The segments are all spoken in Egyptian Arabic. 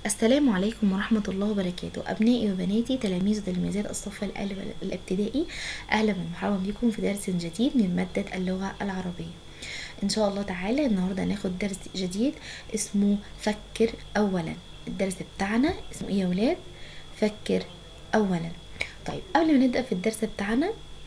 السلام عليكم ورحمة الله وبركاته أبنائي وبناتي تلاميذ وتلميذات الصف الأول الابتدائي أهلا ومرحبا بكم في درس جديد من مادة اللغة العربية إن شاء الله تعالى النهاردة هناخد درس جديد اسمه فكر أولا الدرس بتاعنا اسمه إيه يا ولاد؟ فكر أولا طيب قبل ما نبدأ في الدرس بتاعنا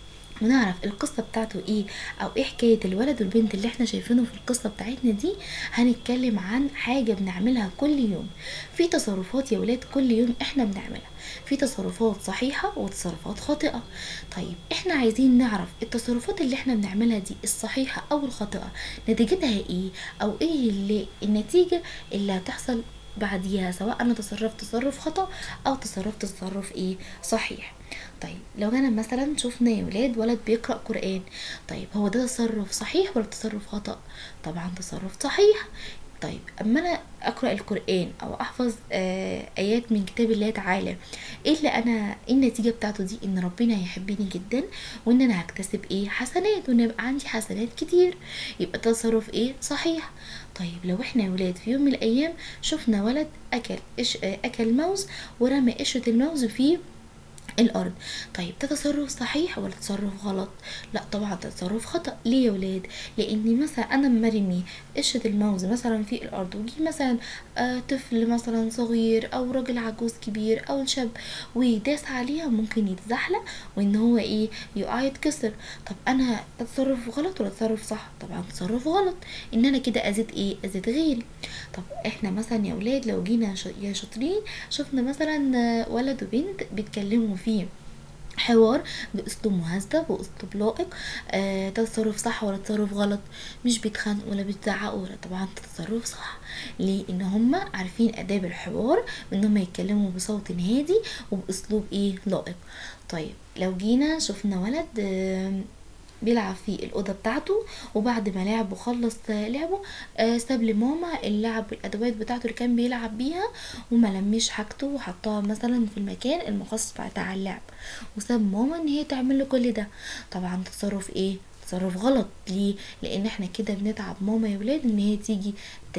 ونعرف القصة بتاعته ايه او ايه حكاية الولد والبنت اللي احنا شايفينه في القصة بتاعتنا دي هنتكلم عن حاجة بنعملها كل يوم في تصرفات يا ولاد كل يوم احنا بنعملها في تصرفات صحيحة وتصرفات خاطئة طيب احنا عايزين نعرف التصرفات اللي احنا بنعملها دي الصحيحة او الخاطئة نتيجتها ايه او ايه اللي النتيجة اللي هتحصل بعديها سواء انا تصرفت تصرف خطأ او تصرفت تصرف ايه صحيح طيب لو انا مثلا شفنا يا ولاد ولد بيقرأ قرآن طيب هو ده تصرف صحيح ولا تصرف خطأ طبعا تصرف صحيح طيب اما انا اقرا القران او احفظ آه ايات من كتاب الله تعالى ايه اللي انا ايه النتيجه بتاعته دي ان ربنا هيحبني جدا وان انا هكتسب ايه حسنات وان يبقى عندي حسنات كتير يبقى تصرف ايه صحيح طيب لو احنا يا ولاد في يوم من الايام شفنا ولد اكل إش آه اكل موز ورمى قشره الموز في الارض طيب ده تصرف صحيح ولا تصرف غلط لا طبعا ده تصرف خطا ليه يا ولاد لاني مثلا انا مرمي قشره الموز مثلا في الارض وجي مثلا آه طفل مثلا صغير او راجل عجوز كبير او شاب وداس عليها ممكن يتزحلق وان هو ايه يقع يتكسر طب انا ده تصرف غلط ولا تصرف صح طبعا تصرف غلط ان انا كده اذيت ايه اذيت غيري طب احنا مثلا يا ولاد لو جينا يا شاطرين شفنا مثلا ولد وبنت بيتكلموا فيه حوار باسلوب مهذب واسلوب لائق آه ده تصرف صح ولا تصرف غلط مش بيتخانقوا ولا بيتزعقوا ولا طبعا ده تصرف صح ليه ان هما عارفين اداب الحوار ان هما يتكلموا بصوت هادي وباسلوب ايه لائق طيب لو جينا شفنا ولد آه بيلعب في الأوضة بتاعته وبعد ما لعب وخلص لعبه آه ساب لماما اللعب والأدوات بتاعته اللي كان بيلعب بيها وما لمش حاجته وحطها مثلا في المكان المخصص بتاع اللعب وساب ماما ان هي تعمل له كل ده طبعا تصرف ايه تصرف غلط ليه لان احنا كده بنتعب ماما يا ولاد ان هي تيجي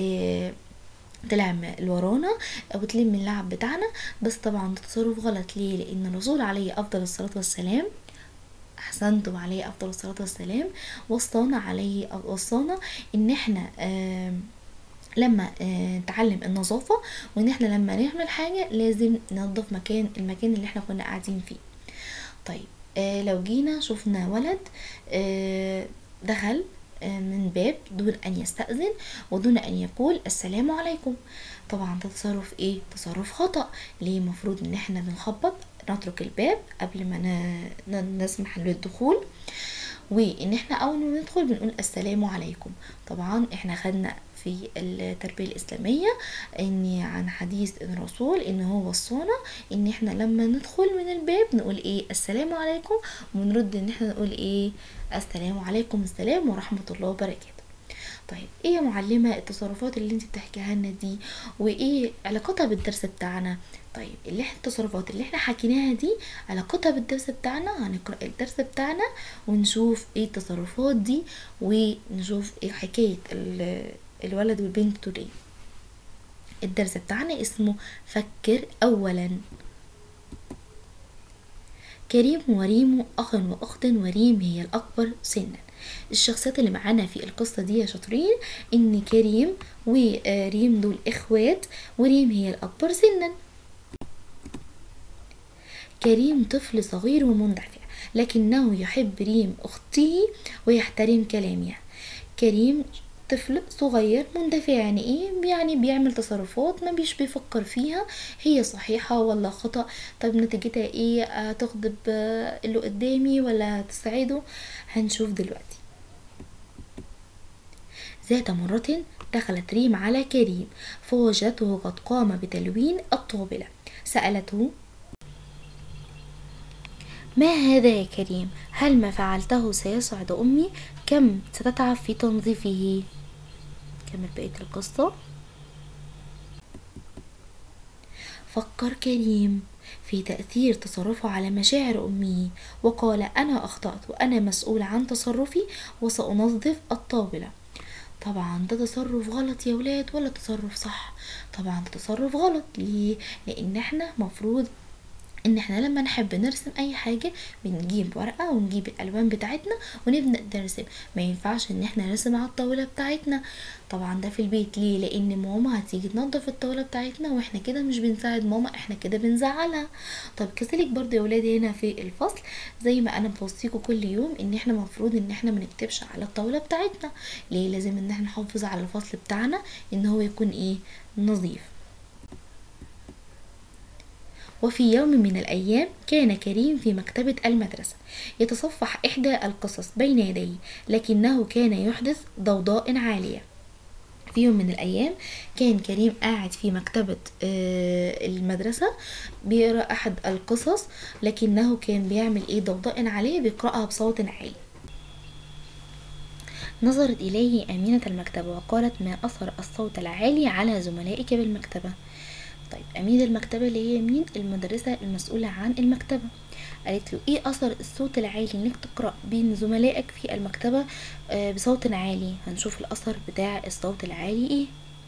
تلعب ورانا او تلم اللعب بتاعنا بس طبعا ده تصرف غلط ليه لان الرسول عليه افضل الصلاه والسلام احسنتم عليه افضل الصلاه والسلام وصانا عليه او وصانا ان احنا آه لما آه نتعلم النظافه وان احنا لما نعمل حاجه لازم ننظف مكان المكان اللي احنا كنا قاعدين فيه طيب آه لو جينا شفنا ولد آه دخل من باب دون ان يستأذن ودون ان يقول السلام عليكم طبعا ده تصرف ايه تصرف خطأ ليه المفروض ان احنا بنخبط نترك الباب قبل ما نسمح للدخول وان احنا اول ما ندخل بنقول السلام عليكم طبعا احنا خدنا في التربية الإسلامية إن عن حديث الرسول إن هو وصانا إن إحنا لما ندخل من الباب نقول إيه السلام عليكم ونرد إن إحنا نقول إيه السلام عليكم السلام ورحمة الله وبركاته طيب ايه يا معلمة التصرفات اللي انت بتحكيها لنا دي وايه علاقتها بالدرس بتاعنا طيب اللي احنا التصرفات اللي احنا حكيناها دي علاقتها بالدرس بتاعنا هنقرأ الدرس بتاعنا ونشوف ايه التصرفات دي ونشوف ايه حكاية الولد والبنت دول ايه الدرس بتاعنا اسمه فكر اولا كريم وريم اخ واخت وريم هي الاكبر سنا الشخصيات اللي معانا في القصة دي يا شاطرين ان كريم وريم دول اخوات وريم هي الاكبر سنا كريم طفل صغير ومندفع لكنه يحب ريم اخته ويحترم كلامها كريم طفل صغير مندفع يعني ايه يعني بيعمل تصرفات ما بيش بيفكر فيها هي صحيحة ولا خطأ طب نتيجتها ايه هتغضب اللي قدامي ولا تساعده هنشوف دلوقتي ذات مرة دخلت ريم على كريم فوجدته قد قام بتلوين الطابلة سألته ما هذا يا كريم هل ما فعلته سيسعد أمي كم ستتعب في تنظيفه كمل بقية القصة فكر كريم في تأثير تصرفه على مشاعر أمه وقال أنا أخطأت وأنا مسؤول عن تصرفي وسأنظف الطاولة طبعا ده تصرف غلط يا ولاد ولا تصرف صح طبعا ده تصرف غلط ليه لان احنا مفروض ان احنا لما نحب نرسم اي حاجة بنجيب ورقة ونجيب الالوان بتاعتنا ونبدأ نرسم ما ينفعش ان احنا نرسم على الطاولة بتاعتنا طبعا ده في البيت ليه لان ماما هتيجي تنظف الطاولة بتاعتنا واحنا كده مش بنساعد ماما احنا كده بنزعلها طب كذلك برضو يا ولادي هنا في الفصل زي ما انا بوصيكم كل يوم ان احنا مفروض ان احنا منكتبش على الطاولة بتاعتنا ليه لازم ان احنا نحافظ على الفصل بتاعنا ان هو يكون ايه نظيف وفي يوم من الأيام كان كريم في مكتبة المدرسة يتصفح إحدى القصص بين يديه لكنه كان يحدث ضوضاء عالية في يوم من الأيام كان كريم قاعد في مكتبة آه، المدرسة بيقرأ أحد القصص لكنه كان بيعمل إيه ضوضاء عالية بيقرأها بصوت عالي نظرت إليه أمينة المكتبة وقالت ما أثر الصوت العالي على زملائك بالمكتبة طيب أمين المكتبة اللي هي مين المدرسة المسؤولة عن المكتبة قالت له ايه اثر الصوت العالي انك تقرأ بين زملائك في المكتبة آه، بصوت عالي هنشوف الاثر بتاع الصوت العالي ايه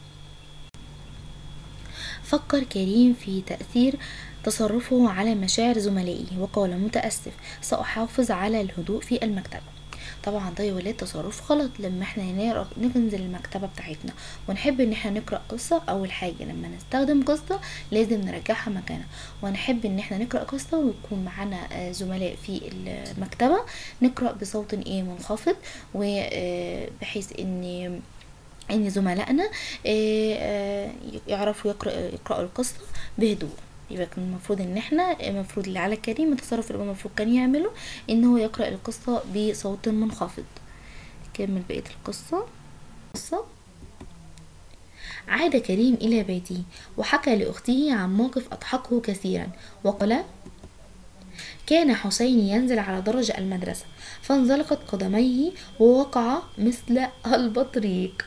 فكر كريم في تأثير تصرفه على مشاعر زملائه وقال متأسف سأحافظ على الهدوء في المكتبة طبعا ده يا ولاد تصرف غلط لما احنا نقرا ننزل المكتبه بتاعتنا ونحب ان احنا نقرا قصه اول حاجه لما نستخدم قصه لازم نرجعها مكانها ونحب ان احنا نقرا قصه ويكون معانا آه، زملاء في المكتبه نقرا بصوت ايه منخفض وبحيث ان ان زملائنا آه، آه، يعرفوا يقرأ يقرأوا القصة بهدوء يبقى كان المفروض ان احنا المفروض اللي على كريم التصرف اللي هو المفروض كان يعمله ان هو يقرأ القصة بصوت منخفض كمل بقية القصة قصة عاد كريم إلى بيته وحكى لأخته عن موقف أضحكه كثيرا وقال كان حسين ينزل على درج المدرسة فانزلقت قدميه ووقع مثل البطريق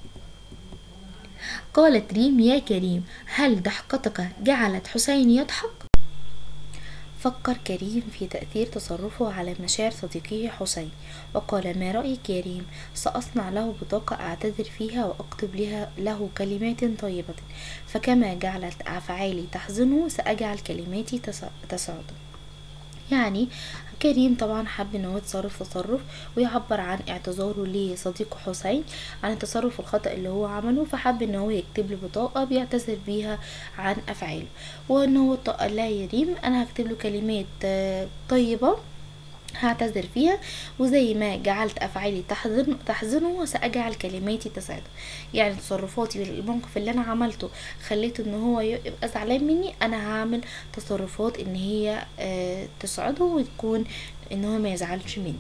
قالت ريم يا كريم هل ضحكتك جعلت حسين يضحك فكر كريم في تأثير تصرفه على مشاعر صديقه حسين وقال ما رأيك يا ريم سأصنع له بطاقة أعتذر فيها وأكتب لها له كلمات طيبة فكما جعلت أفعالي تحزنه سأجعل كلماتي تس- تسعده يعني كريم طبعا حب ان هو يتصرف تصرف ويعبر عن اعتذاره لصديقه حسين عن التصرف الخطأ اللي هو عمله فحب ان هو يكتب له بطاقة بيعتذر بيها عن افعاله وان هو ط- قال لها يا ريم انا هكتب له كلمات آه، طيبة هعتذر فيها وزي ما جعلت افعالي تحزن تحزنه وساجعل كلماتي تسعده يعني تصرفاتي الموقف اللي انا عملته خليته ان هو يبقى زعلان مني انا هعمل تصرفات ان هي آه، تسعده وتكون ان هو ما يزعلش مني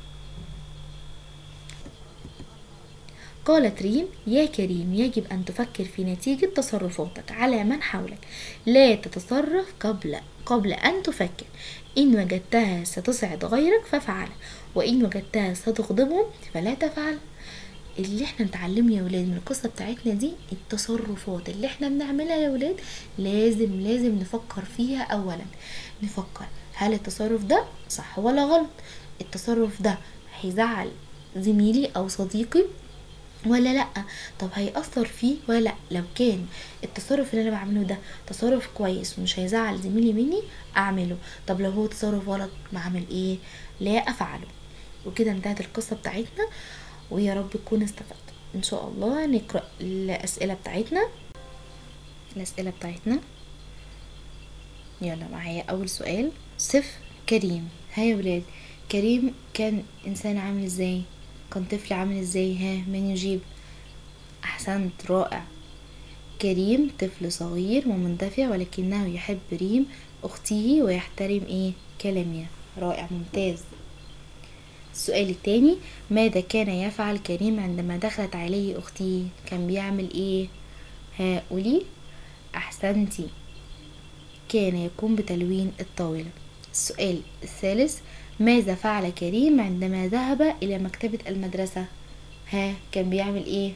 قالت ريم يا كريم يجب أن تفكر في نتيجة تصرفاتك على من حولك لا تتصرف قبل قبل أن تفكر إن وجدتها ستسعد غيرك فافعلها وإن وجدتها ستغضبهم فلا تفعل اللي احنا نتعلمه يا ولاد من القصة بتاعتنا دي التصرفات اللي احنا بنعملها يا ولاد لازم لازم نفكر فيها أولا نفكر هل التصرف ده صح ولا غلط التصرف ده هيزعل زميلي أو صديقي ولا لا طب هيأثر فيه ولا لا لو كان التصرف اللي انا بعمله ده تصرف كويس ومش هيزعل زميلي مني اعمله طب لو هو تصرف غلط بعمل ايه لا افعله وكده انتهت القصة بتاعتنا ويا رب تكون استفدت ان شاء الله نقرأ الاسئلة بتاعتنا الاسئلة بتاعتنا يلا معايا اول سؤال صف كريم ها يا ولاد كريم كان انسان عامل ازاي كان طفل عامل ازاي ها من يجيب احسنت رائع كريم طفل صغير ومندفع ولكنه يحب ريم اخته ويحترم ايه كلامها رائع ممتاز السؤال التاني ماذا كان يفعل كريم عندما دخلت عليه اخته كان بيعمل ايه ها قولي احسنتي كان يقوم بتلوين الطاولة السؤال الثالث ماذا فعل كريم عندما ذهب إلى مكتبة المدرسة ها كان بيعمل ايه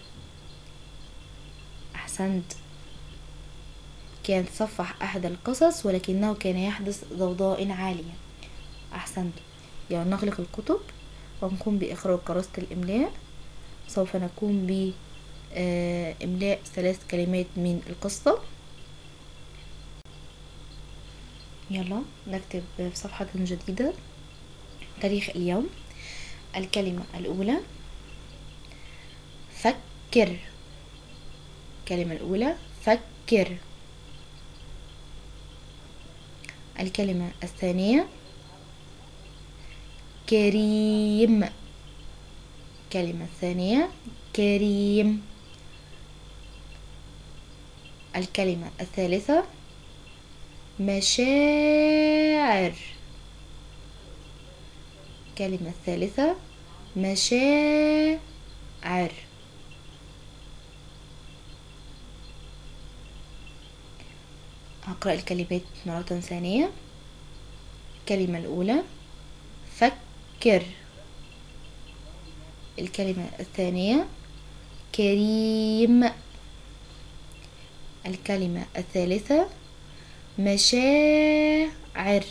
أحسنت كان صفح أحد القصص ولكنه كان يحدث ضوضاء عالية أحسنت يعني نغلق الكتب ونقوم بإخراج كراسة الإملاء سوف نقوم ب آه، إملاء ثلاث كلمات من القصة يلا نكتب في صفحة جديدة تاريخ اليوم الكلمة الأولى فكر الكلمة الأولى فكر الكلمة الثانية كريم الكلمة الثانية كريم الكلمة الثالثة مشاعر الكلمة الثالثة مشاعر هقرأ الكلمات مرة ثانية الكلمة الأولى فكر الكلمة الثانية كريم الكلمة الثالثة مشاعر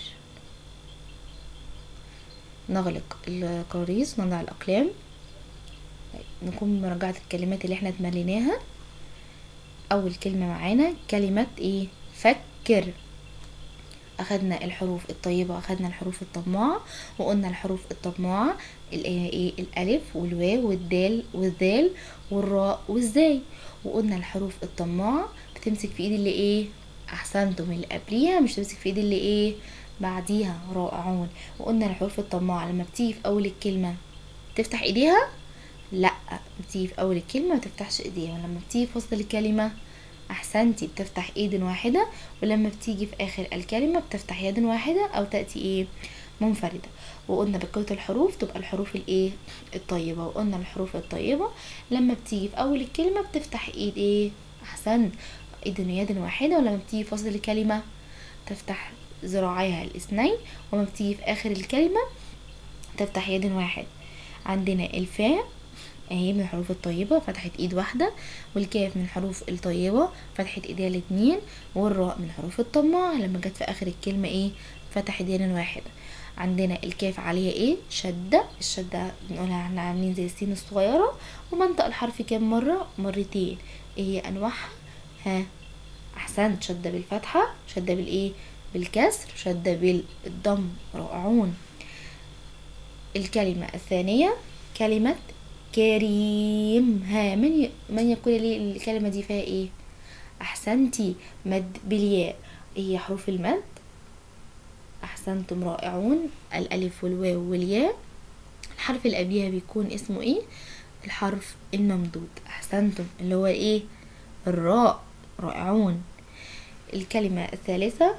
نغلق الكراريس ونضع الأقلام نقوم بمراجعة الكلمات اللي احنا اتمليناها أول كلمة معانا كلمة ايه فكر أخدنا الحروف الطيبة أخدنا الحروف الطماعة وقلنا الحروف الطماعة ايه الألف والواو والدال والذال والراء والزاي وقلنا الحروف الطماعة بتمسك في ايد اللي ايه احسنتم اللي قبليها مش تمسك في ايد اللي ايه بعديها رائعون وقلنا الحروف الطماعة لما بتيجي في اول الكلمة تفتح ايديها لا بتيجي في اول الكلمة ما تفتحش ايديها ولما بتيجي في وسط الكلمة احسنتي بتفتح ايد واحدة ولما بتيجي في اخر الكلمة بتفتح يد واحدة او تأتي ايه منفردة وقلنا بقية الحروف تبقى الحروف الايه الطيبة وقلنا الحروف الطيبة لما بتيجي في اول الكلمة بتفتح ايد ايه احسنت ايد يد واحدة ولما بتيجي في وسط الكلمة تفتح ذراعيها الاثنين وما بتيجي في اخر الكلمة تفتح يد واحد عندنا الفاء اهي من الحروف الطيبة فتحت ايد واحدة والكاف من الحروف الطيبة فتحت ايديها الاتنين والراء من الحروف الطماعة لما جت في اخر الكلمة ايه فتحت يد واحدة عندنا الكاف عليها ايه شدة الشدة بنقولها احنا عاملين زي السين الصغيرة ومنطق الحرف كام مرة مرتين ايه هي انواعها ها احسنت شدة بالفتحة شدة بالايه بالكسر شدة بالضم رائعون الكلمة الثانية كلمة كريم ها من ي... من يقول لي الكلمة دي فيها ايه احسنتي مد بالياء هي حروف المد احسنتم رائعون الالف والواو والياء الحرف اللي قبليها بيكون اسمه ايه الحرف الممدود احسنتم اللي هو ايه الراء رائعون الكلمة الثالثة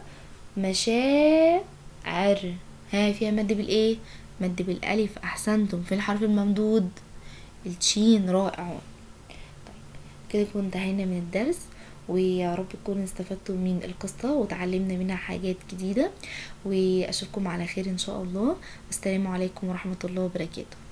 مشاعر ها فيها مد بالايه مد بالالف احسنتم في الحرف الممدود التشين رائع طيب كده يكون انتهينا من الدرس ويا رب تكونوا استفدتوا من القصة وتعلمنا منها حاجات جديدة واشوفكم على خير ان شاء الله والسلام عليكم ورحمة الله وبركاته